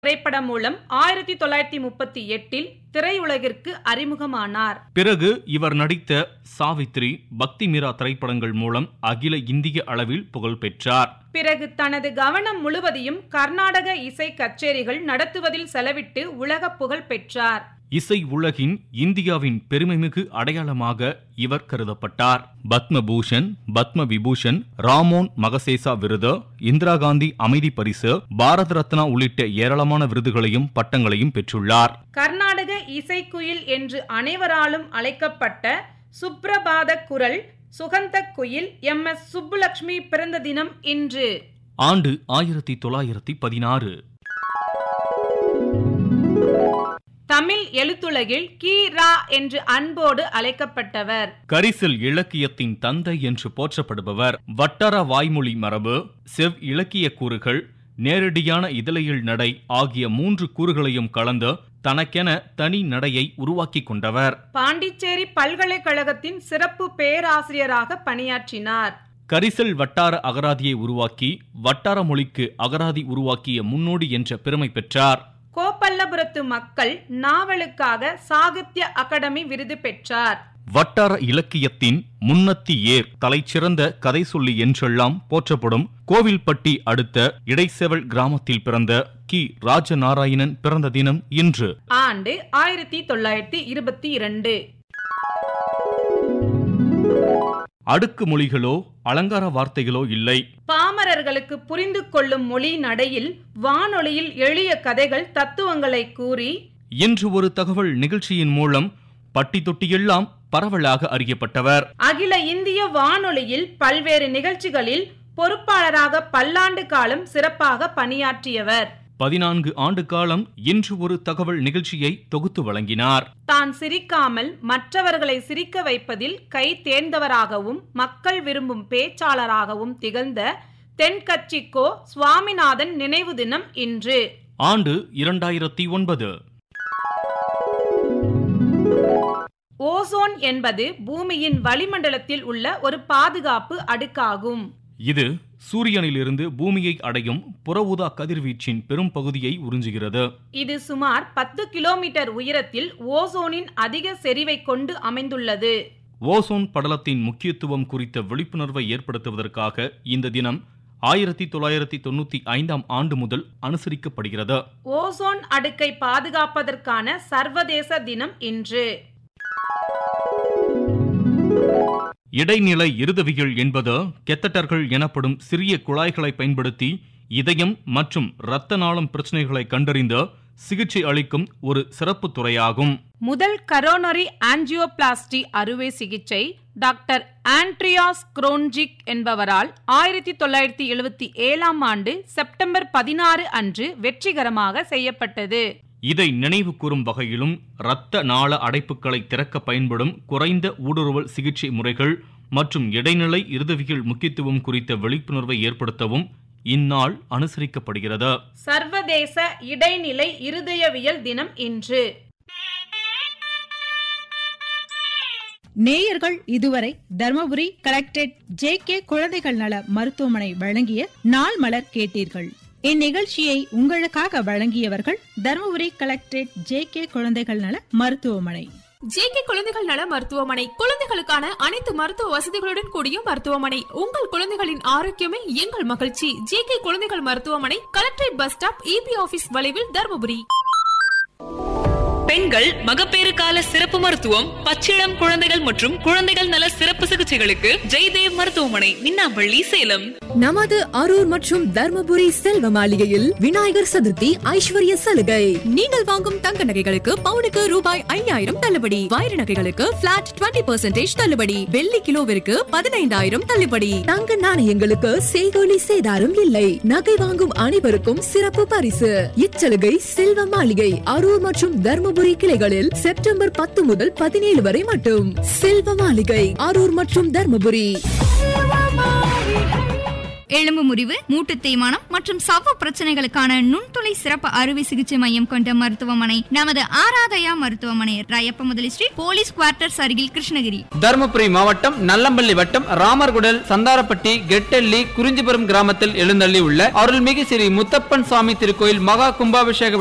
திரைப்படம் மூலம் ஆயிரத்தி தொள்ளாயிரத்தி முப்பத்தி எட்டில் திரையுலகிற்கு அறிமுகமானார் பிறகு இவர் நடித்த சாவித்ரி பக்தி மீரா திரைப்படங்கள் மூலம் அகில இந்திய அளவில் புகழ் பெற்றார் பிறகு தனது கவனம் முழுவதையும் கர்நாடக இசை கச்சேரிகள் நடத்துவதில் செலவிட்டு உலக புகழ் பெற்றார் இசை உலகின் இந்தியாவின் பெருமைமிகு அடையாளமாக இவர் கருதப்பட்டார் பத்மபூஷன் பத்ம விபூஷன் ராமோன் மகசேசா விருது இந்திரா காந்தி அமைதி பரிசு பாரத ரத்னா உள்ளிட்ட ஏராளமான விருதுகளையும் பட்டங்களையும் பெற்றுள்ளார் கர்நாடக இசைக்குயில் என்று அனைவராலும் அழைக்கப்பட்ட சுப்ரபாத குரல் சுகந்த குயில் எம் எஸ் சுப்புலட்சுமி பிறந்த தினம் இன்று ஆண்டு ஆயிரத்தி தொள்ளாயிரத்தி பதினாறு தமிழ் எழுத்துலகில் கி ரா என்று அன்போடு அழைக்கப்பட்டவர் கரிசல் இலக்கியத்தின் தந்தை என்று போற்றப்படுபவர் வட்டார வாய்மொழி மரபு செவ் இலக்கிய கூறுகள் நேரடியான இதழையில் நடை ஆகிய மூன்று கூறுகளையும் கலந்து தனக்கென தனி நடையை உருவாக்கிக் கொண்டவர் பாண்டிச்சேரி பல்கலைக்கழகத்தின் சிறப்பு பேராசிரியராக பணியாற்றினார் கரிசல் வட்டார அகராதியை உருவாக்கி வட்டார மொழிக்கு அகராதி உருவாக்கிய முன்னோடி என்ற பெருமை பெற்றார் கோப்பல்லபுரத்து மக்கள் நாவலுக்காக சாகித்ய அகாடமி விருது பெற்றார் வட்டார இலக்கியத்தின் முன்னத்தி ஏர் தலைச்சிறந்த கதை சொல்லி என்றெல்லாம் போற்றப்படும் கோவில்பட்டி அடுத்த இடைசெவல் கிராமத்தில் பிறந்த கி ராஜநாராயணன் பிறந்த தினம் இன்று ஆண்டு ஆயிரத்தி தொள்ளாயிரத்தி இருபத்தி இரண்டு அடுக்கு மொழிகளோ அலங்கார வார்த்தைகளோ இல்லை பாமரர்களுக்கு புரிந்து கொள்ளும் மொழி நடையில் வானொலியில் எளிய கதைகள் தத்துவங்களை கூறி இன்று ஒரு தகவல் நிகழ்ச்சியின் மூலம் பட்டி தொட்டியெல்லாம் பரவலாக அறியப்பட்டவர் அகில இந்திய வானொலியில் பல்வேறு நிகழ்ச்சிகளில் பொறுப்பாளராக பல்லாண்டு காலம் சிறப்பாக பணியாற்றியவர் பதினான்கு ஆண்டு காலம் இன்று ஒரு தகவல் நிகழ்ச்சியை தொகுத்து வழங்கினார் தான் சிரிக்காமல் மற்றவர்களை சிரிக்க வைப்பதில் கை தேர்ந்தவராகவும் மக்கள் விரும்பும் பேச்சாளராகவும் திகழ்ந்த தென்கட்சிக்கோ சுவாமிநாதன் நினைவு தினம் இன்று ஆண்டு இரண்டாயிரத்தி ஒன்பது ஓசோன் என்பது பூமியின் வளிமண்டலத்தில் உள்ள ஒரு பாதுகாப்பு அடுக்காகும் இது சூரியனிலிருந்து பூமியை அடையும் புற ஊதா கதிர்வீச்சின் பெரும் பகுதியை உறிஞ்சுகிறது இது சுமார் பத்து கிலோமீட்டர் உயரத்தில் ஓசோனின் அதிக செறிவை கொண்டு அமைந்துள்ளது ஓசோன் படலத்தின் முக்கியத்துவம் குறித்த விழிப்புணர்வை ஏற்படுத்துவதற்காக இந்த தினம் ஆயிரத்தி தொள்ளாயிரத்தி தொண்ணூத்தி ஐந்தாம் ஆண்டு முதல் அனுசரிக்கப்படுகிறது ஓசோன் அடுக்கை பாதுகாப்பதற்கான சர்வதேச தினம் இன்று இடைநிலை இருதவியல் என்பது கெத்தட்டர்கள் எனப்படும் சிறிய குழாய்களை பயன்படுத்தி இதயம் மற்றும் இரத்த நாளம் பிரச்சனைகளை கண்டறிந்து சிகிச்சை அளிக்கும் ஒரு சிறப்பு துறையாகும் முதல் கரோனரி ஆஞ்சியோபிளாஸ்டி அறுவை சிகிச்சை டாக்டர் ஆண்ட்ரியாஸ் குரோன்ஜிக் என்பவரால் ஆயிரத்தி தொள்ளாயிரத்தி எழுபத்தி ஏழாம் ஆண்டு செப்டம்பர் பதினாறு அன்று வெற்றிகரமாக செய்யப்பட்டது இதை நினைவு கூறும் வகையிலும் இரத்த நாள அடைப்புகளை திறக்க பயன்படும் குறைந்த ஊடுருவல் சிகிச்சை முறைகள் மற்றும் இடைநிலை இருதவியல் முக்கியத்துவம் குறித்த விழிப்புணர்வை ஏற்படுத்தவும் இந்நாள் அனுசரிக்கப்படுகிறது சர்வதேச இடைநிலை இருதயவியல் தினம் இன்று நேயர்கள் இதுவரை தர்மபுரி கலெக்டரேட் ஜே கே குழந்தைகள் நல மருத்துவமனை வழங்கிய நாள் மலர் கேட்டீர்கள் இந்நிகழ்ச்சியை உங்களுக்காக வழங்கியவர்கள் தர்மபுரி கலெக்டரேட் ஜே கே குழந்தைகள் நல மருத்துவமனை ஜேகே குழந்தைகள் நல மருத்துவமனை குழந்தைகளுக்கான அனைத்து மருத்துவ வசதிகளுடன் கூடிய மருத்துவமனை உங்கள் குழந்தைகளின் ஆரோக்கியமே எங்கள் மகிழ்ச்சி ஜேகே குழந்தைகள் மருத்துவமனை collectorate bus stop EB office வளைவில் தருமபுரி பெண்கள் மகப்பேறு கால சிறப்பு மருத்துவம் பச்சிளம் குழந்தைகள் மற்றும் குழந்தைகள் நல சிறப்பு சிகிச்சைகளுக்கு ஜெய்தேவ் மருத்துவமனை மின்னாம்பள்ளி சேலம் நமது அரூர் மற்றும் தர்மபுரி செல்வ மாளிகையில் விநாயகர் சதுர்த்தி ஐஸ்வர்ய சலுகை நீங்கள் வாங்கும் தங்க நகைகளுக்கு பவுனுக்கு ரூபாய் ஐயாயிரம் தள்ளுபடி வைர நகைகளுக்கு பிளாட் டுவெண்ட்டி பெர்சென்டேஜ் தள்ளுபடி வெள்ளி கிலோவிற்கு பதினைந்தாயிரம் தள்ளுபடி தங்க நாணயங்களுக்கு செய்கோலி சேதாரம் இல்லை நகை வாங்கும் அனைவருக்கும் சிறப்பு பரிசு இச்சலுகை செல்வ மாளிகை அரூர் மற்றும் தர்மபுரி கிளைகளில் செப்டம்பர் பத்து முதல் பதினேழு வரை மட்டும் செல்வ மாளிகை அரூர் மற்றும் தர்மபுரி எலும்பு முறிவு மூட்டு தேய்மானம் மற்றும் சவ்வு பிரச்சனைகளுக்கான நுண்துளை சிறப்பு அறுவை சிகிச்சை மையம் கொண்ட மருத்துவமனை நமது ஆராதயா மருத்துவமனை ராயப்ப முதலி ஸ்ட்ரீட் போலீஸ் குவார்ட்டர்ஸ் அருகில் கிருஷ்ணகிரி தருமபுரி மாவட்டம் நல்லம்பள்ளி வட்டம் ராமர்குடல் சந்தாரப்பட்டி கெட்டெல்லி குறிஞ்சிபுரம் கிராமத்தில் எழுந்தள்ளி உள்ள அருள்மிகு ஸ்ரீ முத்தப்பன் சுவாமி திருக்கோயில் மகா கும்பாபிஷேக